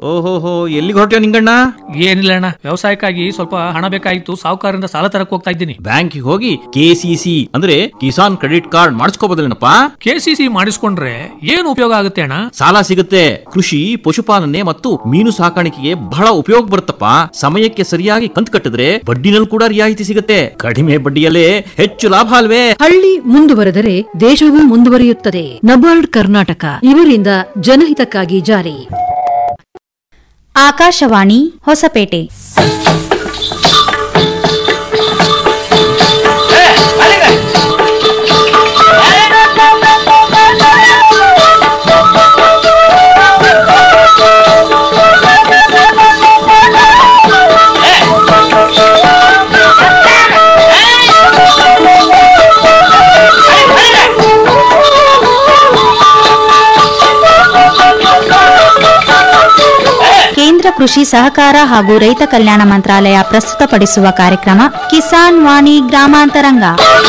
ಓಹೋಹೋ ಎಲ್ಲಿಗೆ ಹೊರಟ್ಯೋ ನಿಂಗಣ್ಣ ಏನಿಲ್ಲ ಅಣ್ಣ ವ್ಯವಸಾಯಕ್ಕಾಗಿ ಸ್ವಲ್ಪ ಹಣ ಬೇಕಾಗಿತ್ತು ಸಾಹುಕಾರರಿಂದ ಸಾಲ ತರಕ್ ಹೋಗ್ತಾ ಇದ್ದೀನಿ ಬ್ಯಾಂಕಿಗೆ ಹೋಗಿ ಕೆಸಿಸಿ ಅಂದ್ರೆ ಕಿಸಾನ್ ಕ್ರೆಡಿಟ್ ಕಾರ್ಡ್ ಮಾಡಿಸ್ಕೋಬೋದಲ್ಲೇನಪ್ಪ ಕೆ ಸಿ ಸಿ ಮಾಡಿಸ್ಕೊಂಡ್ರೆ ಏನು ಉಪಯೋಗ ಆಗುತ್ತೆ ಅಣ್ಣ ಸಾಲ ಸಿಗುತ್ತೆ ಕೃಷಿ ಪಶುಪಾಲನೆ ಮತ್ತು ಮೀನು ಸಾಕಾಣಿಕೆಗೆ ಬಹಳ ಉಪಯೋಗ ಬರುತ್ತಪ್ಪ ಸಮಯಕ್ಕೆ ಸರಿಯಾಗಿ ಕಂತು ಕಟ್ಟಿದ್ರೆ ಬಡ್ಡಿನಲ್ಲಿ ಕೂಡ ರಿಯಾಯಿತಿ ಸಿಗುತ್ತೆ ಕಡಿಮೆ ಬಡ್ಡಿಯಲ್ಲೇ ಹೆಚ್ಚು ಲಾಭ ಅಲ್ವೇ ಹಳ್ಳಿ ಮುಂದುವರೆದರೆ ದೇಶವೂ ಮುಂದುವರಿಯುತ್ತದೆ ನಬಾರ್ಡ್ ಕರ್ನಾಟಕ ಇವರಿಂದ ಜನಹಿತಕ್ಕಾಗಿ ಜಾರಿ ಆಕಾಶವಾಣಿ ಹೊಸಪೇಟೆ ಕೇಂದ್ರ ಕೃಷಿ ಸಹಕಾರ ಹಾಗೂ ರೈತ ಕಲ್ಯಾಣ ಮಂತ್ರಾಲಯ ಪ್ರಸ್ತುತಪಡಿಸುವ ಕಾರ್ಯಕ್ರಮ ಕಿಸಾನ್ ವಾಣಿ ಗ್ರಾಮಾಂತರಂಗ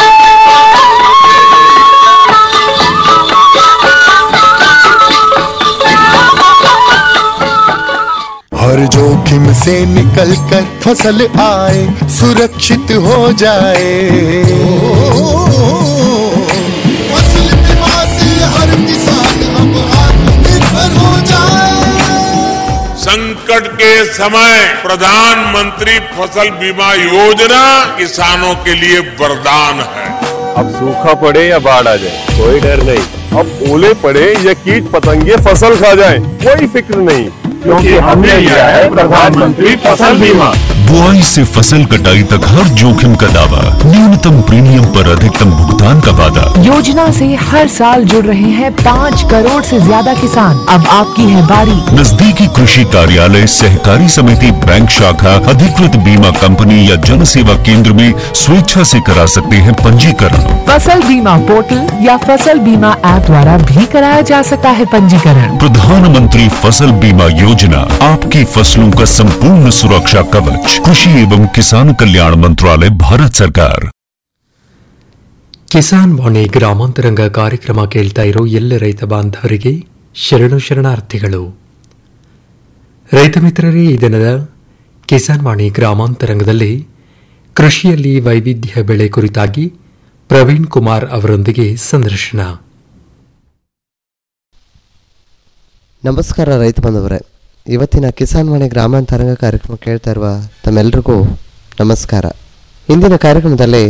हर जोखिम से निकल कर फसल आए सुरक्षित हो जाए फसल बीमा से हर किसान अब आत्मनिर्भर हो जाए संकट के समय प्रधानमंत्री फसल बीमा योजना किसानों के लिए वरदान है अब सूखा पड़े या बाढ़ आ जाए कोई डर नहीं अब ओले पड़े या कीट पतंगे फसल खा जाए कोई फिक्र नहीं क्योंकि हमने लिया है प्रधानमंत्री फसल बीमा बुआई से फसल कटाई तक हर जोखिम का दावा न्यूनतम प्रीमियम पर अधिकतम भुगतान का वादा योजना से हर साल जुड़ रहे हैं पाँच करोड़ से ज्यादा किसान अब आपकी है बारी नजदीकी कृषि कार्यालय सहकारी समिति बैंक शाखा अधिकृत बीमा कंपनी या जन सेवा केंद्र में स्वेच्छा से करा सकते हैं पंजीकरण फसल बीमा पोर्टल या फसल बीमा ऐप द्वारा भी कराया जा सकता है पंजीकरण प्रधानमंत्री फसल बीमा योजना आपकी फसलों का संपूर्ण सुरक्षा कवच कृषि एवं किसान कल्याण मंत्रालय भारत सरकार ಕಿಸಾನ್ ವಾಣಿ ಗ್ರಾಮಾಂತರಂಗ ಕಾರ್ಯಕ್ರಮ ಕೇಳ್ತಾ ಇರೋ ಎಲ್ಲ ರೈತ ಬಾಂಧವರಿಗೆ ಶರಣು ಶರಣಾರ್ಥಿಗಳು ರೈತ ಮಿತ್ರರೇ ಈ ದಿನದ ಕಿಸಾನ್ ವಾಣಿ ಗ್ರಾಮಾಂತರಂಗದಲ್ಲಿ ಕೃಷಿಯಲ್ಲಿ ವೈವಿಧ್ಯ ಬೆಳೆ ಕುರಿತಾಗಿ ಪ್ರವೀಣ್ ಕುಮಾರ್ ಅವರೊಂದಿಗೆ ಸಂದರ್ಶನ ನಮಸ್ಕಾರ ರೈತ ಬಂಧುವರೇ ಇವತ್ತಿನ ಕಿಸಾನ್ ವಾಣಿ ಗ್ರಾಮಾಂತರಂಗ ಕಾರ್ಯಕ್ರಮ ಕೇಳ್ತಾ ಇರುವ ತಮ್ಮೆಲ್ಲರಿಗೂ ನಮಸ್ಕಾರ ಇಂದಿನ ಕಾರ್ಯಕ್ರಮದಲ್ಲಿ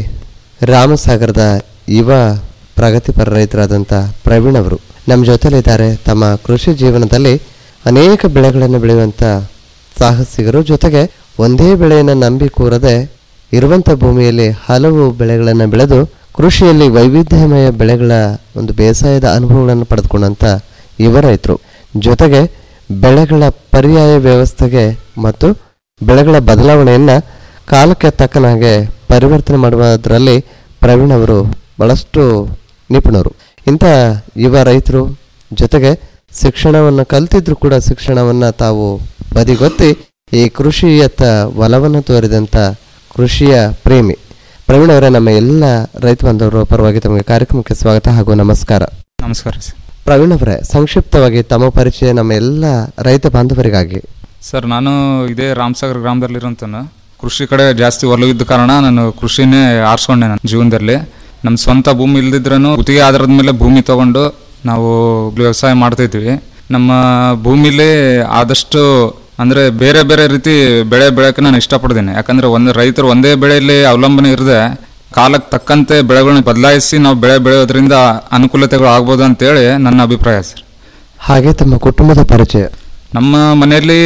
ರಾಮಸಾಗರದ ಯುವ ಪ್ರಗತಿಪರ ರೈತರಾದಂಥ ಪ್ರವೀಣ್ ಅವರು ನಮ್ಮ ಜೊತೆಲಿದ್ದಾರೆ ತಮ್ಮ ಕೃಷಿ ಜೀವನದಲ್ಲಿ ಅನೇಕ ಬೆಳೆಗಳನ್ನು ಬೆಳೆಯುವಂಥ ಸಾಹಸಿಗರು ಜೊತೆಗೆ ಒಂದೇ ಬೆಳೆಯನ್ನು ನಂಬಿ ಕೂರದೆ ಇರುವಂಥ ಭೂಮಿಯಲ್ಲಿ ಹಲವು ಬೆಳೆಗಳನ್ನು ಬೆಳೆದು ಕೃಷಿಯಲ್ಲಿ ವೈವಿಧ್ಯಮಯ ಬೆಳೆಗಳ ಒಂದು ಬೇಸಾಯದ ಅನುಭವಗಳನ್ನು ಪಡೆದುಕೊಂಡಂಥ ಯುವ ರೈತರು ಜೊತೆಗೆ ಬೆಳೆಗಳ ಪರ್ಯಾಯ ವ್ಯವಸ್ಥೆಗೆ ಮತ್ತು ಬೆಳೆಗಳ ಬದಲಾವಣೆಯನ್ನು ಕಾಲಕ್ಕೆ ತಕ್ಕನಾಗೆ ಪರಿವರ್ತನೆ ಮಾಡುವುದರಲ್ಲಿ ಪ್ರವೀಣ್ ಅವರು ಬಹಳಷ್ಟು ನಿಪುಣರು ಇಂಥ ಯುವ ರೈತರು ಜೊತೆಗೆ ಶಿಕ್ಷಣವನ್ನು ಕಲ್ತಿದ್ರು ಕೂಡ ಶಿಕ್ಷಣವನ್ನು ತಾವು ಬದಿಗೊತ್ತಿ ಈ ಕೃಷಿಯತ್ತ ಒಲವನ್ನು ತೋರಿದಂಥ ಕೃಷಿಯ ಪ್ರೇಮಿ ಪ್ರವೀಣ್ ಅವರೇ ನಮ್ಮ ಎಲ್ಲ ರೈತ ಬಾಂಧವರ ಪರವಾಗಿ ತಮಗೆ ಕಾರ್ಯಕ್ರಮಕ್ಕೆ ಸ್ವಾಗತ ಹಾಗೂ ನಮಸ್ಕಾರ ನಮಸ್ಕಾರ ಸರ್ ಪ್ರವೀಣ್ ಅವರೇ ಸಂಕ್ಷಿಪ್ತವಾಗಿ ತಮ್ಮ ಪರಿಚಯ ನಮ್ಮ ಎಲ್ಲ ರೈತ ಬಾಂಧವರಿಗಾಗಿ ಸರ್ ನಾನು ಇದೇ ರಾಮಸಾಗರ ಗ್ರಾಮದಲ್ಲಿರೋಂತನು ಕೃಷಿ ಕಡೆ ಜಾಸ್ತಿ ಒಲವಿದ್ದ ಕಾರಣ ನಾನು ಕೃಷಿನೇ ಆರಿಸ್ಕೊಂಡೆ ನನ್ನ ಜೀವನದಲ್ಲಿ ನಮ್ಮ ಸ್ವಂತ ಭೂಮಿ ಇಲ್ದಿದ್ರೂ ಗುತ್ತಿಗೆ ಆಧಾರದ ಮೇಲೆ ಭೂಮಿ ತಗೊಂಡು ನಾವು ವ್ಯವಸಾಯ ಮಾಡ್ತಾಯಿದ್ವಿ ನಮ್ಮ ಭೂಮಿಲಿ ಆದಷ್ಟು ಅಂದರೆ ಬೇರೆ ಬೇರೆ ರೀತಿ ಬೆಳೆ ಬೆಳೆಯೋಕೆ ನಾನು ಇಷ್ಟಪಡ್ತೀನಿ ಯಾಕಂದರೆ ಒಂದು ರೈತರು ಒಂದೇ ಬೆಳೆಯಲ್ಲಿ ಅವಲಂಬನೆ ಇರದೆ ಕಾಲಕ್ಕೆ ತಕ್ಕಂತೆ ಬೆಳೆಗಳನ್ನ ಬದಲಾಯಿಸಿ ನಾವು ಬೆಳೆ ಬೆಳೆಯೋದ್ರಿಂದ ಅನುಕೂಲತೆಗಳು ಆಗ್ಬೋದು ಅಂತೇಳಿ ನನ್ನ ಅಭಿಪ್ರಾಯ ಸರ್ ಹಾಗೆ ತಮ್ಮ ಕುಟುಂಬದ ಪರಿಚಯ ನಮ್ಮ ಮನೆಯಲ್ಲಿ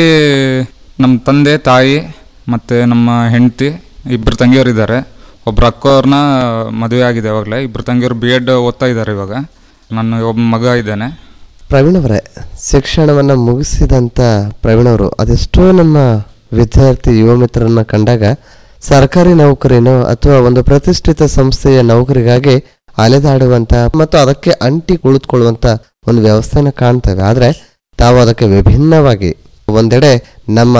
ನಮ್ಮ ತಂದೆ ತಾಯಿ ಮತ್ತು ನಮ್ಮ ಹೆಂಡತಿ ಇಬ್ಬರು ತಂಗಿಯರು ಇದ್ದಾರೆ ಒಬ್ರು ಅಕ್ಕವ್ರನ್ನ ಮದುವೆ ಆಗಿದೆ ಅವಾಗಲೇ ಇಬ್ಬರು ತಂಗಿಯರು ಬಿ ಎಡ್ ಓದ್ತಾ ಇದ್ದಾರೆ ಇವಾಗ ನನ್ನ ಒಬ್ಬ ಮಗ ಇದ್ದಾನೆ ಪ್ರವೀಣ್ ಅವರೇ ಶಿಕ್ಷಣವನ್ನು ಮುಗಿಸಿದಂಥ ಪ್ರವೀಣ್ ಅವರು ಅದೆಷ್ಟೋ ನಮ್ಮ ವಿದ್ಯಾರ್ಥಿ ಯುವ ಮಿತ್ರರನ್ನ ಕಂಡಾಗ ಸರ್ಕಾರಿ ನೌಕರಿನೋ ಅಥವಾ ಒಂದು ಪ್ರತಿಷ್ಠಿತ ಸಂಸ್ಥೆಯ ನೌಕರಿಗಾಗಿ ಅಲೆದಾಡುವಂಥ ಮತ್ತು ಅದಕ್ಕೆ ಅಂಟಿ ಕುಳಿತುಕೊಳ್ಳುವಂಥ ಒಂದು ವ್ಯವಸ್ಥೆನ ಕಾಣ್ತೇವೆ ಆದರೆ ತಾವು ಅದಕ್ಕೆ ವಿಭಿನ್ನವಾಗಿ ಒಂದೆಡೆ ನಮ್ಮ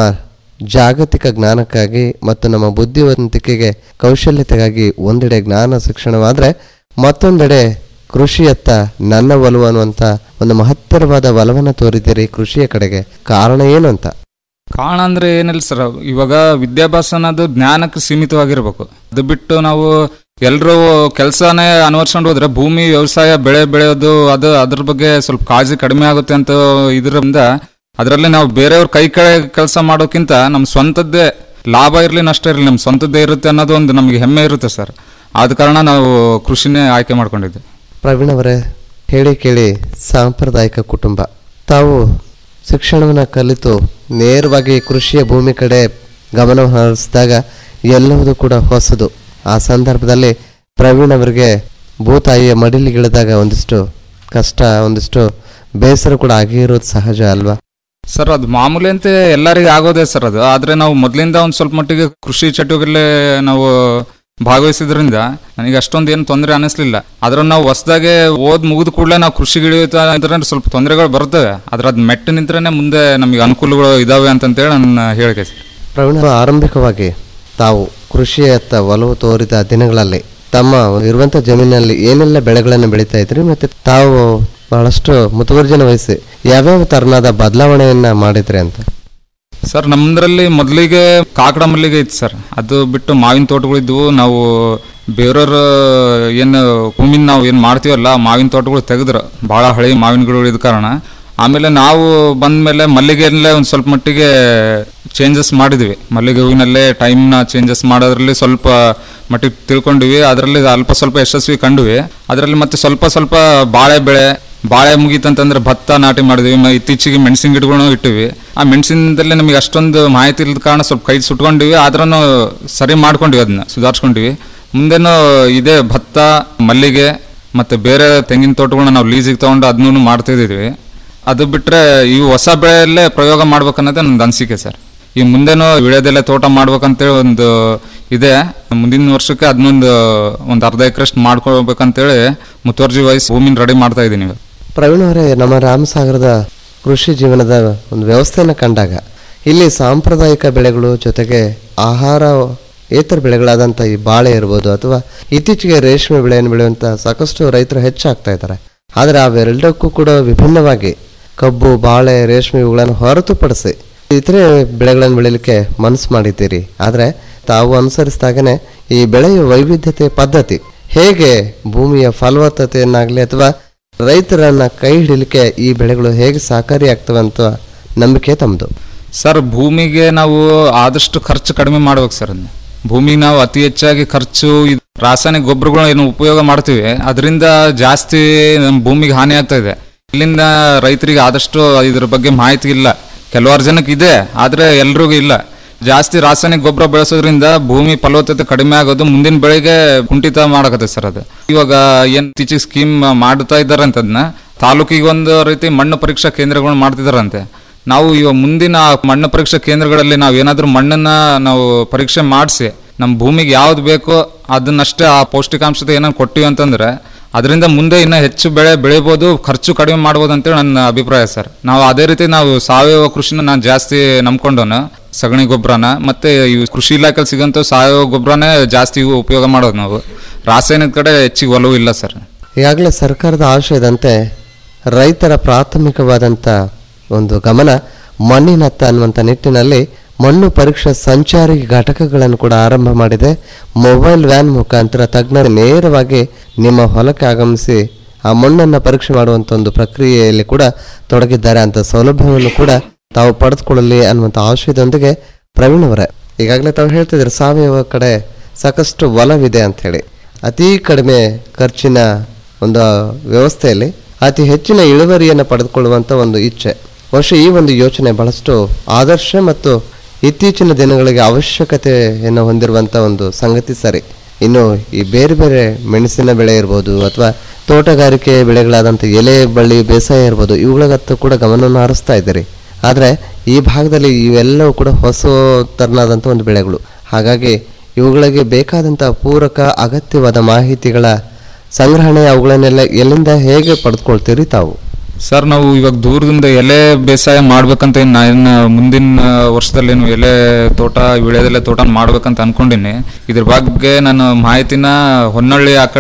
ಜಾಗತಿಕ ಜ್ಞಾನಕ್ಕಾಗಿ ಮತ್ತು ನಮ್ಮ ಬುದ್ಧಿವಂತಿಕೆಗೆ ಕೌಶಲ್ಯತೆಗಾಗಿ ಒಂದೆಡೆ ಜ್ಞಾನ ಶಿಕ್ಷಣವಾದರೆ ಮತ್ತೊಂದೆಡೆ ಕೃಷಿಯತ್ತ ನನ್ನ ಒಲವು ಅನ್ನುವಂಥ ಒಂದು ಮಹತ್ತರವಾದ ಒಲವನ್ನು ತೋರಿದ್ದೀರಿ ಕೃಷಿಯ ಕಡೆಗೆ ಕಾರಣ ಏನು ಅಂತ ಕಾರಣ ಅಂದ್ರೆ ಏನಿಲ್ಲ ಸರ್ ಇವಾಗ ವಿದ್ಯಾಭ್ಯಾಸ ಅನ್ನೋದು ಜ್ಞಾನಕ್ಕೆ ಸೀಮಿತವಾಗಿರ್ಬೇಕು ಅದು ಬಿಟ್ಟು ನಾವು ಎಲ್ಲರೂ ಕೆಲಸನೇ ಅನ್ವರ್ಸ್ಕೊಂಡು ಹೋದ್ರೆ ಭೂಮಿ ವ್ಯವಸಾಯ ಬೆಳೆ ಬೆಳೆಯೋದು ಅದು ಅದ್ರ ಬಗ್ಗೆ ಸ್ವಲ್ಪ ಕಾಳಜಿ ಕಡಿಮೆ ಆಗುತ್ತೆ ಅಂತ ಇದರಿಂದ ಅದರಲ್ಲಿ ನಾವು ಬೇರೆಯವ್ರ ಕೈ ಕೆಳ ಕೆಲಸ ಮಾಡೋಕ್ಕಿಂತ ನಮ್ಮ ಸ್ವಂತದ್ದೇ ಲಾಭ ಇರಲಿ ನಷ್ಟ ಇರಲಿ ನಮ್ಮ ಸ್ವಂತದ್ದೇ ಇರುತ್ತೆ ಅನ್ನೋದು ಒಂದು ನಮಗೆ ಹೆಮ್ಮೆ ಇರುತ್ತೆ ಸರ್ ಆದ ಕಾರಣ ನಾವು ಕೃಷಿನೇ ಆಯ್ಕೆ ಮಾಡ್ಕೊಂಡಿದ್ದೆ ಪ್ರವೀಣ್ ಅವರೇ ಹೇಳಿ ಕೇಳಿ ಸಾಂಪ್ರದಾಯಿಕ ಕುಟುಂಬ ತಾವು ಶಿಕ್ಷಣವನ್ನು ಕಲಿತು ನೇರವಾಗಿ ಕೃಷಿಯ ಭೂಮಿ ಕಡೆ ಗಮನ ಹರಿಸಿದಾಗ ಎಲ್ಲವೂ ಕೂಡ ಹೊಸದು ಆ ಸಂದರ್ಭದಲ್ಲಿ ಪ್ರವೀಣ್ ಅವರಿಗೆ ಭೂತಾಯಿಯ ಮಡಿಲಿಗಿಳಿದಾಗ ಒಂದಿಷ್ಟು ಕಷ್ಟ ಒಂದಿಷ್ಟು ಬೇಸರ ಕೂಡ ಆಗಿರೋದು ಸಹಜ ಅಲ್ವಾ ಸರ್ ಅದು ಮಾಮೂಲಿ ಅಂತ ಎಲ್ಲರಿಗೂ ಆಗೋದೇ ಸರ್ ಅದು ಆದ್ರೆ ನಾವು ಮೊದಲಿಂದ ಒಂದು ಸ್ವಲ್ಪ ಮಟ್ಟಿಗೆ ಕೃಷಿ ಚಟುವಟಿಕೆ ನಾವು ಭಾಗವಹಿಸಿದ್ರಿಂದ ನನಗೆ ಅಷ್ಟೊಂದು ಏನು ತೊಂದರೆ ಅನಿಸ್ಲಿಲ್ಲ ಆದ್ರೆ ನಾವು ಹೊಸದಾಗೆ ಓದ್ ಮುಗಿದ ಕೂಡಲೇ ನಾವು ಕೃಷಿಗೆ ಇಳಿಯುತ್ತಾ ಇದ್ರೆ ಸ್ವಲ್ಪ ತೊಂದರೆಗಳು ಬರ್ತವೆ ಆದ್ರೆ ಅದು ಮೆಟ್ಟು ನಿಂತ್ರೆ ಮುಂದೆ ನಮಗೆ ಅನುಕೂಲಗಳು ಇದಾವೆ ಅಂತಂತೇಳಿ ನನ್ನ ಹೇಳಿಕೆ ಸರ್ ಪ್ರವೀಣ ಆರಂಭಿಕವಾಗಿ ತಾವು ಕೃಷಿಯತ್ತ ಒಲವು ತೋರಿದ ದಿನಗಳಲ್ಲಿ ತಮ್ಮ ಇರುವಂತ ಜಮೀನಲ್ಲಿ ಏನೆಲ್ಲ ಬೆಳೆಗಳನ್ನು ಬೆಳೀತಾ ಇದ್ರಿ ಮತ್ತೆ ತಾವು ಬಹಳಷ್ಟು ಮುತುವರ್ಜನ ವಹಿಸಿ ಯಾವ್ಯಾವ ತರನಾದ ಬದಲಾವಣೆಯನ್ನ ಮಾಡಿದ್ರಿ ಅಂತ ಸರ್ ನಮ್ಮದ್ರಲ್ಲಿ ಮೊದಲಿಗೆ ಕಾಕಡ ಮಲ್ಲಿಗೆ ಇತ್ತು ಸರ್ ಅದು ಬಿಟ್ಟು ಮಾವಿನ ತೋಟಗಳಿದ್ವು ನಾವು ಬೇರೆಯವ್ರ ಏನು ಭೂಮಿನ ನಾವು ಏನು ಮಾಡ್ತೀವಲ್ಲ ಮಾವಿನ ತೋಟಗಳು ತೆಗೆದ್ರು ಭಾಳ ಹಳೆ ಮಾವಿನ ಗಿಡಗಳು ಇದ್ದ ಕಾರಣ ಆಮೇಲೆ ನಾವು ಬಂದ್ಮೇಲೆ ಮಲ್ಲಿಗೆಯಲ್ಲೇ ಒಂದು ಸ್ವಲ್ಪ ಮಟ್ಟಿಗೆ ಚೇಂಜಸ್ ಮಾಡಿದ್ವಿ ಮಲ್ಲಿಗೆ ಹೂವಿನಲ್ಲೇ ಟೈಮ್ನ ಚೇಂಜಸ್ ಮಾಡೋದ್ರಲ್ಲಿ ಸ್ವಲ್ಪ ಮಟ್ಟಿಗೆ ತಿಳ್ಕೊಂಡಿವಿ ಅದರಲ್ಲಿ ಅಲ್ಪ ಸ್ವಲ್ಪ ಯಶಸ್ವಿ ಕಂಡ್ವಿ ಅದರಲ್ಲಿ ಮತ್ತೆ ಸ್ವಲ್ಪ ಸ್ವಲ್ಪ ಬಾಳೆ ಬೆಳೆ ಬಾಳೆ ಮುಗೀತಂತಂದ್ರೆ ಭತ್ತ ನಾಟಿ ಮಾಡಿದ್ವಿ ಮ- ಇತ್ತೀಚೆಗೆ ಮೆಣಸಿನ ಗಿಡಗಳನ್ನು ಇಟ್ಟಿವಿ ಆ ಮೆಣಸಿನದಲ್ಲಿ ನಮಗೆ ಅಷ್ಟೊಂದು ಮಾಹಿತಿ ಇಲ್ಲದ ಕಾರಣ ಸ್ವಲ್ಪ ಕೈ ಸುಟ್ಕೊಂಡಿವಿ ಆದ್ರೂ ಸರಿ ಮಾಡ್ಕೊಂಡಿವಿ ಅದನ್ನ ಸುಧಾರಿಸ್ಕೊಂಡಿವಿ ಮುಂದೇನು ಇದೇ ಭತ್ತ ಮಲ್ಲಿಗೆ ಮತ್ತೆ ಬೇರೆ ತೆಂಗಿನ ತೋಟಗಳನ್ನ ನಾವು ಲೀಸಿಗೆ ತಗೊಂಡು ಅದನ್ನೂ ಮಾಡ್ತಿದ್ದೀವಿ ಅದು ಬಿಟ್ರೆ ಈ ಹೊಸ ಬೆಳೆಯಲ್ಲೇ ಪ್ರಯೋಗ ಮಾಡ್ಬೇಕನ್ನೋದೇ ನನ್ನ ಅನಿಸಿಕೆ ಸರ್ ಈ ಮುಂದೇನು ವಿಳೆದೆಲೆ ತೋಟ ಮಾಡ್ಬೇಕಂತೇಳಿ ಒಂದು ಇದೆ ಮುಂದಿನ ವರ್ಷಕ್ಕೆ ಅದನ್ನೊಂದು ಒಂದು ಅರ್ಧ ಎಕರೆಷ್ಟು ಮಾಡ್ಕೊಳ್ಬೇಕಂತೇಳಿ ಮುತುವರ್ಜಿ ವಹಿಸಿ ಭೂಮಿನ ರೆಡಿ ಮಾಡ್ತಾ ಇದ್ದೀನಿ ಇವಾಗ ಪ್ರವೀಣ್ ಅವರೇ ನಮ್ಮ ರಾಮಸಾಗರದ ಕೃಷಿ ಜೀವನದ ಒಂದು ವ್ಯವಸ್ಥೆಯನ್ನು ಕಂಡಾಗ ಇಲ್ಲಿ ಸಾಂಪ್ರದಾಯಿಕ ಬೆಳೆಗಳು ಜೊತೆಗೆ ಆಹಾರ ಏತರ ಬೆಳೆಗಳಾದಂಥ ಈ ಬಾಳೆ ಇರ್ಬೋದು ಅಥವಾ ಇತ್ತೀಚೆಗೆ ರೇಷ್ಮೆ ಬೆಳೆಯನ್ನು ಬೆಳೆಯುವಂಥ ಸಾಕಷ್ಟು ರೈತರು ಹೆಚ್ಚಾಗ್ತಾ ಇದ್ದಾರೆ ಆದರೆ ಅವೆರಡಕ್ಕೂ ಕೂಡ ವಿಭಿನ್ನವಾಗಿ ಕಬ್ಬು ಬಾಳೆ ರೇಷ್ಮೆ ಇವುಗಳನ್ನು ಹೊರತುಪಡಿಸಿ ಇತರೆ ಬೆಳೆಗಳನ್ನು ಬೆಳೀಲಿಕ್ಕೆ ಮನಸ್ಸು ಮಾಡಿದ್ದೀರಿ ಆದರೆ ತಾವು ಅನುಸರಿಸಿದಾಗನೇ ಈ ಬೆಳೆಯ ವೈವಿಧ್ಯತೆ ಪದ್ಧತಿ ಹೇಗೆ ಭೂಮಿಯ ಫಲವತ್ತತೆಯನ್ನಾಗಲಿ ಅಥವಾ ರೈತರನ್ನ ಕೈ ಹಿಡಿಲಿಕ್ಕೆ ಈ ಬೆಳೆಗಳು ಹೇಗೆ ಸಹಕಾರಿಯಾಗ್ತವೆ ಅಂತ ನಂಬಿಕೆ ತಮ್ಮದು ಸರ್ ಭೂಮಿಗೆ ನಾವು ಆದಷ್ಟು ಖರ್ಚು ಕಡಿಮೆ ಮಾಡ್ಬೇಕು ಸರ್ ಅದನ್ನ ಭೂಮಿಗೆ ನಾವು ಅತಿ ಹೆಚ್ಚಾಗಿ ಖರ್ಚು ಇದ್- ರಾಸಾಯನಿಕ ಗೊಬ್ಬರಗಳು ಏನು ಉಪಯೋಗ ಮಾಡ್ತೀವಿ ಅದರಿಂದ ಜಾಸ್ತಿ ನಮ್ಮ ಭೂಮಿಗೆ ಹಾನಿ ಆಗ್ತಾ ಇದೆ ಇಲ್ಲಿಂದ ರೈತರಿಗೆ ಆದಷ್ಟು ಇದ್ರ ಬಗ್ಗೆ ಮಾಹಿತಿ ಇಲ್ಲ ಕೆಲವಾರು ಜನಕ್ಕೆ ಇದೆ ಆದ್ರೆ ಎಲ್ರಿಗೂ ಇಲ್ಲ ಜಾಸ್ತಿ ರಾಸಾಯನಿಕ ಗೊಬ್ಬರ ಬೆಳೆಸೋದ್ರಿಂದ ಭೂಮಿ ಫಲವತ್ತತೆ ಕಡಿಮೆ ಆಗೋದು ಮುಂದಿನ ಬೆಳೆಗೆ ಕುಂಠಿತ ಮಾಡಕತ್ತೆ ಸರ್ ಅದು ಇವಾಗ ಏನ್ ಇತ್ತೀಚೆಗೆ ಸ್ಕೀಮ್ ಮಾಡ್ತಾ ಇದ್ದಾರೆ ಅಂತ ಅದನ್ನ ತಾಲೂಕಿಗೆ ಒಂದು ರೀತಿ ಮಣ್ಣು ಪರೀಕ್ಷಾ ಕೇಂದ್ರಗಳನ್ನ ಮಾಡ್ತಿದಾರಂತೆ ನಾವು ಇವಾಗ ಮುಂದಿನ ಆ ಮಣ್ಣು ಪರೀಕ್ಷಾ ಕೇಂದ್ರಗಳಲ್ಲಿ ನಾವು ಏನಾದ್ರೂ ಮಣ್ಣನ್ನ ನಾವು ಪರೀಕ್ಷೆ ಮಾಡಿಸಿ ನಮ್ಮ ಭೂಮಿಗೆ ಯಾವ್ದು ಬೇಕೋ ಅದನ್ನಷ್ಟೇ ಆ ಪೌಷ್ಟಿಕಾಂಶತೆ ಏನಾದ್ರು ಕೊಟ್ಟಿವಿ ಅಂತಂದ್ರೆ ಅದರಿಂದ ಮುಂದೆ ಇನ್ನ ಹೆಚ್ಚು ಬೆಳೆ ಬೆಳಿಬೋದು ಖರ್ಚು ಕಡಿಮೆ ಮಾಡ್ಬೋದು ಅಂತೇಳಿ ನನ್ನ ಅಭಿಪ್ರಾಯ ಸರ್ ನಾವು ಅದೇ ರೀತಿ ನಾವು ಸಾವಯವ ಕೃಷಿನ ನಾನು ಜಾಸ್ತಿ ನಂಬ್ಕೊಂಡವನು ಸಗಣಿ ಗೊಬ್ಬರನ ಮತ್ತೆ ಇವು ಕೃಷಿ ಇಲಾಖೆಲಿ ಸಿಗಂತ ಸಾವಯವ ಗೊಬ್ಬರನೇ ಜಾಸ್ತಿ ಉಪಯೋಗ ಮಾಡೋದು ನಾವು ರಾಸಾಯನಿಕ ಕಡೆ ಹೆಚ್ಚಿಗೆ ಒಲವು ಇಲ್ಲ ಸರ್ ಈಗಾಗಲೇ ಸರ್ಕಾರದ ಆಶಯದಂತೆ ರೈತರ ಪ್ರಾಥಮಿಕವಾದಂಥ ಒಂದು ಗಮನ ಮಣ್ಣಿನತ್ತ ಅನ್ನುವಂಥ ನಿಟ್ಟಿನಲ್ಲಿ ಮಣ್ಣು ಪರೀಕ್ಷಾ ಸಂಚಾರಿ ಘಟಕಗಳನ್ನು ಕೂಡ ಆರಂಭ ಮಾಡಿದೆ ಮೊಬೈಲ್ ವ್ಯಾನ್ ಮುಖಾಂತರ ತಜ್ಞರು ನೇರವಾಗಿ ನಿಮ್ಮ ಹೊಲಕ್ಕೆ ಆಗಮಿಸಿ ಆ ಮಣ್ಣನ್ನು ಪರೀಕ್ಷೆ ಮಾಡುವಂಥ ಒಂದು ಪ್ರಕ್ರಿಯೆಯಲ್ಲಿ ಕೂಡ ತೊಡಗಿದ್ದಾರೆ ಅಂತ ಸೌಲಭ್ಯವನ್ನು ಕೂಡ ತಾವು ಪಡೆದುಕೊಳ್ಳಲಿ ಅನ್ನುವಂಥ ಆಶಯದೊಂದಿಗೆ ಪ್ರವೀಣ್ ಅವರೇ ಈಗಾಗಲೇ ತಾವು ಹೇಳ್ತಿದ್ರೆ ಸಾವಯವ ಕಡೆ ಸಾಕಷ್ಟು ಒಲವಿದೆ ಅಂತ ಹೇಳಿ ಅತಿ ಕಡಿಮೆ ಖರ್ಚಿನ ಒಂದು ವ್ಯವಸ್ಥೆಯಲ್ಲಿ ಅತಿ ಹೆಚ್ಚಿನ ಇಳುವರಿಯನ್ನು ಪಡೆದುಕೊಳ್ಳುವಂಥ ಒಂದು ಇಚ್ಛೆ ಬಹುಶಃ ಈ ಒಂದು ಯೋಚನೆ ಬಹಳಷ್ಟು ಆದರ್ಶ ಮತ್ತು ಇತ್ತೀಚಿನ ದಿನಗಳಿಗೆ ಅವಶ್ಯಕತೆಯನ್ನು ಹೊಂದಿರುವಂಥ ಒಂದು ಸಂಗತಿ ಸರಿ ಇನ್ನು ಈ ಬೇರೆ ಬೇರೆ ಮೆಣಸಿನ ಬೆಳೆ ಇರ್ಬೋದು ಅಥವಾ ತೋಟಗಾರಿಕೆ ಬೆಳೆಗಳಾದಂಥ ಎಲೆ ಬಳ್ಳಿ ಬೇಸಾಯ ಇರ್ಬೋದು ಇವುಗಳಗತ್ತ ಕೂಡ ಗಮನವನ್ನು ಹರಿಸ್ತಾ ಇದ್ದೀರಿ ಆದರೆ ಈ ಭಾಗದಲ್ಲಿ ಇವೆಲ್ಲವೂ ಕೂಡ ಹೊಸ ತರನಾದಂಥ ಒಂದು ಬೆಳೆಗಳು ಹಾಗಾಗಿ ಇವುಗಳಿಗೆ ಬೇಕಾದಂಥ ಪೂರಕ ಅಗತ್ಯವಾದ ಮಾಹಿತಿಗಳ ಸಂಗ್ರಹಣೆ ಅವುಗಳನ್ನೆಲ್ಲ ಎಲ್ಲಿಂದ ಹೇಗೆ ಪಡೆದುಕೊಳ್ತೀರಿ ತಾವು ಸರ್ ನಾವು ಇವಾಗ ದೂರದಿಂದ ಎಲೆ ಬೇಸಾಯ ಮಾಡ್ಬೇಕಂತ ಏನ್ ನಾನು ಮುಂದಿನ ವರ್ಷದಲ್ಲಿ ಏನು ಎಲೆ ತೋಟ ವಿಳೆದೆಲೆ ತೋಟ ಮಾಡ್ಬೇಕಂತ ಅನ್ಕೊಂಡಿನಿ ಇದ್ರ ಬಗ್ಗೆ ನಾನು ಮಾಹಿತಿನ ಹೊನ್ನಳ್ಳಿ ಆ ಕಡೆ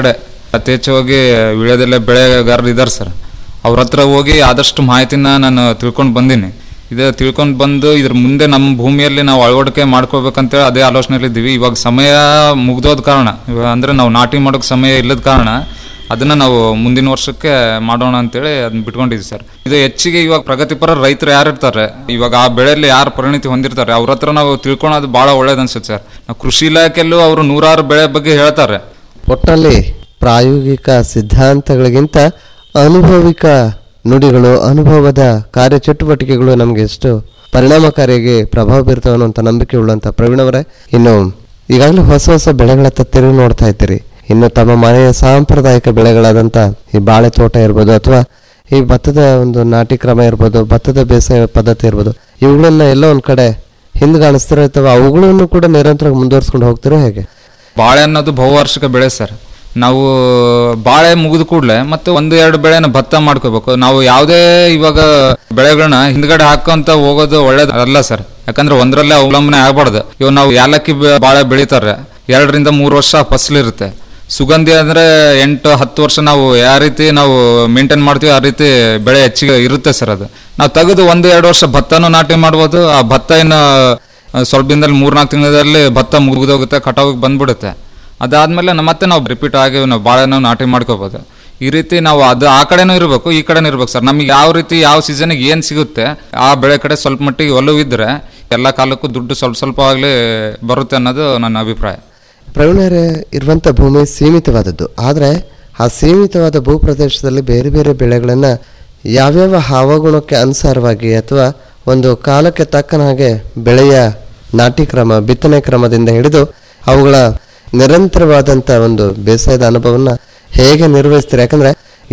ಅತಿ ಹೆಚ್ಚಾಗಿ ವಿಳ್ಯದೆಲೆ ಬೆಳೆಗಾರರು ಇದ್ದಾರೆ ಸರ್ ಅವ್ರ ಹತ್ರ ಹೋಗಿ ಆದಷ್ಟು ಮಾಹಿತಿನ ನಾನು ತಿಳ್ಕೊಂಡು ಬಂದೀನಿ ಇದು ತಿಳ್ಕೊಂಡು ಬಂದು ಇದ್ರ ಮುಂದೆ ನಮ್ಮ ಭೂಮಿಯಲ್ಲಿ ನಾವು ಅಳವಡಿಕೆ ಮಾಡ್ಕೋಬೇಕಂತೇಳಿ ಅದೇ ಆಲೋಚನೆಯಲ್ಲಿ ಇದ್ದೀವಿ ಇವಾಗ ಸಮಯ ಮುಗ್ದೋದ ಕಾರಣ ಇವಾಗ ಅಂದ್ರೆ ನಾವು ನಾಟಿ ಮಾಡೋಕೆ ಸಮಯ ಇಲ್ಲದ ಕಾರಣ ಅದನ್ನ ನಾವು ಮುಂದಿನ ವರ್ಷಕ್ಕೆ ಮಾಡೋಣ ಅಂತೇಳಿ ಅದನ್ನ ಬಿಟ್ಕೊಂಡಿದ್ವಿ ಸರ್ ಇದು ಹೆಚ್ಚಿಗೆ ಇವಾಗ ಪ್ರಗತಿಪರ ರೈತರು ಯಾರು ಇರ್ತಾರೆ ಇವಾಗ ಆ ಬೆಳೆಯಲ್ಲಿ ಯಾರು ಪರಿಣಿತಿ ಹೊಂದಿರ್ತಾರೆ ಅವ್ರ ಹತ್ರ ನಾವು ತಿಳ್ಕೊಳೋದು ಬಹಳ ಒಳ್ಳೇದು ಅನ್ಸುತ್ತೆ ಸರ್ ನಾವು ಕೃಷಿ ಇಲಾಖೆಯಲ್ಲೂ ಅವರು ನೂರಾರು ಬೆಳೆ ಬಗ್ಗೆ ಹೇಳ್ತಾರೆ ಒಟ್ಟಿನಲ್ಲಿ ಪ್ರಾಯೋಗಿಕ ಸಿದ್ಧಾಂತಗಳಿಗಿಂತ ಅನುಭವಿಕ ನುಡಿಗಳು ಅನುಭವದ ಕಾರ್ಯಚಟುವಟಿಕೆಗಳು ನಮಗೆ ಎಷ್ಟು ಪರಿಣಾಮಕಾರಿಯಾಗಿ ಪ್ರಭಾವ ಬೀರ್ತವೆ ಅನ್ನುವಂಥ ನಂಬಿಕೆ ಉಳ್ಳಂಥ ಪ್ರವೀಣವರೇ ಇನ್ನು ಈಗಾಗಲೇ ಹೊಸ ಹೊಸ ಬೆಳೆಗಳತ್ತ ತಿರುಗಿ ನೋಡ್ತಾ ಇದ್ದೀರಿ ಇನ್ನು ತಮ್ಮ ಮನೆಯ ಸಾಂಪ್ರದಾಯಿಕ ಬೆಳೆಗಳಾದಂಥ ಈ ಬಾಳೆ ತೋಟ ಇರ್ಬೋದು ಅಥವಾ ಈ ಭತ್ತದ ಒಂದು ನಾಟಿ ಕ್ರಮ ಇರ್ಬೋದು ಭತ್ತದ ಬೇಸಾಯ ಪದ್ಧತಿ ಇರ್ಬೋದು ಇವುಗಳನ್ನ ಎಲ್ಲೋ ಒಂದ್ ಕಡೆ ಹಿಂದ್ಗಾಣಿಸ್ತಿರೋ ಅಥವಾ ಅವುಗಳನ್ನು ಕೂಡ ನಿರಂತರವಾಗಿ ಮುಂದುವರಿಸ್ಕೊಂಡು ಹೋಗ್ತಿರೋ ಹೇಗೆ ಬಾಳೆ ಅನ್ನೋದು ಬಹುವಾರ್ಷಿಕ ಬೆಳೆ ಸರ್ ನಾವು ಬಾಳೆ ಮುಗಿದ ಕೂಡಲೇ ಮತ್ತೆ ಒಂದು ಎರಡು ಬೆಳೆನ ಭತ್ತ ಮಾಡ್ಕೋಬೇಕು ನಾವು ಯಾವುದೇ ಇವಾಗ ಬೆಳೆಗಳನ್ನ ಹಿಂದ್ಗಡೆ ಹಾಕೊಂತ ಹೋಗೋದು ಒಳ್ಳೇದು ಅಲ್ಲ ಸರ್ ಯಾಕಂದ್ರೆ ಒಂದರಲ್ಲೇ ಅವಲಂಬನೆ ಆಗ್ಬಾರ್ದು ಇವಾಗ ನಾವು ಯಾಲಕ್ಕಿ ಬೆ- ಬಾಳೆ ಬೆಳಿತಾರೆ ಎರಡರಿಂದ ಮೂರು ವರ್ಷ ಫಸಲಿರುತ್ತೆ ಸುಗಂಧಿ ಅಂದ್ರೆ ಎಂಟು ಹತ್ತು ವರ್ಷ ನಾವು ಯಾವ ರೀತಿ ನಾವು ಮೇಂಟೈನ್ ಮಾಡ್ತೀವಿ ಆ ರೀತಿ ಬೆಳೆ ಹೆಚ್ಚಿಗೆ ಇರುತ್ತೆ ಸರ್ ಅದು ನಾವು ತೆಗೆದು ಒಂದು ಎರಡು ವರ್ಷ ಭತ್ತನೂ ನಾಟಿ ಮಾಡ್ಬೋದು ಆ ಭತ್ತ ಇನ್ನು ಆ, ಸ್ವಲ್ಪ ದಿನದಲ್ಲಿ ಮೂರ್ನಾಲ್ಕು ತಿಂಗಳಲ್ಲಿ ಭತ್ತ ಮುಗಿದೋಗುತ್ತೆ ಕಟಾವಿಗೆ ಬಂದ್ಬಿಡುತ್ತೆ ಅದಾದ್ಮೇಲೆ ನಮ್ಮ ಮತ್ತೆ ನಾವು ರಿಪೀಟ್ ಆಗಿ ನಾವು ಬಾಳೆನ ನಾಟಿ ಮಾಡ್ಕೋಬಹುದು ಈ ರೀತಿ ನಾವು ಅದು ಆ ಕಡೆನೂ ಇರಬೇಕು ಈ ಕಡೆನೂ ಇರ್ಬೇಕು ಸರ್ ನಮಗೆ ಯಾವ ರೀತಿ ಯಾವ ಸೀಸನ್ಗೆ ಏನು ಸಿಗುತ್ತೆ ಆ ಬೆಳೆ ಕಡೆ ಸ್ವಲ್ಪ ಮಟ್ಟಿಗೆ ಒಲವಿದ್ರೆ ಎಲ್ಲ ಕಾಲಕ್ಕೂ ದುಡ್ಡು ಸ್ವಲ್ಪ ಸ್ವಲ್ಪ ಆಗಲಿ ಬರುತ್ತೆ ಅನ್ನೋದು ನನ್ನ ಅಭಿಪ್ರಾಯ ಪ್ರವೀಣರೇ ಇರುವಂಥ ಭೂಮಿ ಸೀಮಿತವಾದದ್ದು ಆದರೆ ಆ ಸೀಮಿತವಾದ ಭೂ ಪ್ರದೇಶದಲ್ಲಿ ಬೇರೆ ಬೇರೆ ಬೆಳೆಗಳನ್ನು ಯಾವ್ಯಾವ ಹವಾಗುಣಕ್ಕೆ ಅನುಸಾರವಾಗಿ ಅಥವಾ ಒಂದು ಕಾಲಕ್ಕೆ ತಕ್ಕನ ಹಾಗೆ ಬೆಳೆಯ ನಾಟಿ ಕ್ರಮ ಬಿತ್ತನೆ ಕ್ರಮದಿಂದ ಹಿಡಿದು ಅವುಗಳ ನಿರಂತರವಾದಂಥ ಒಂದು ಬೇಸಾಯದ ಅನುಭವನ ಹೇಗೆ ನಿರ್ವಹಿಸ್ತೀರಿ ಯಾಕಂದ್ರೆ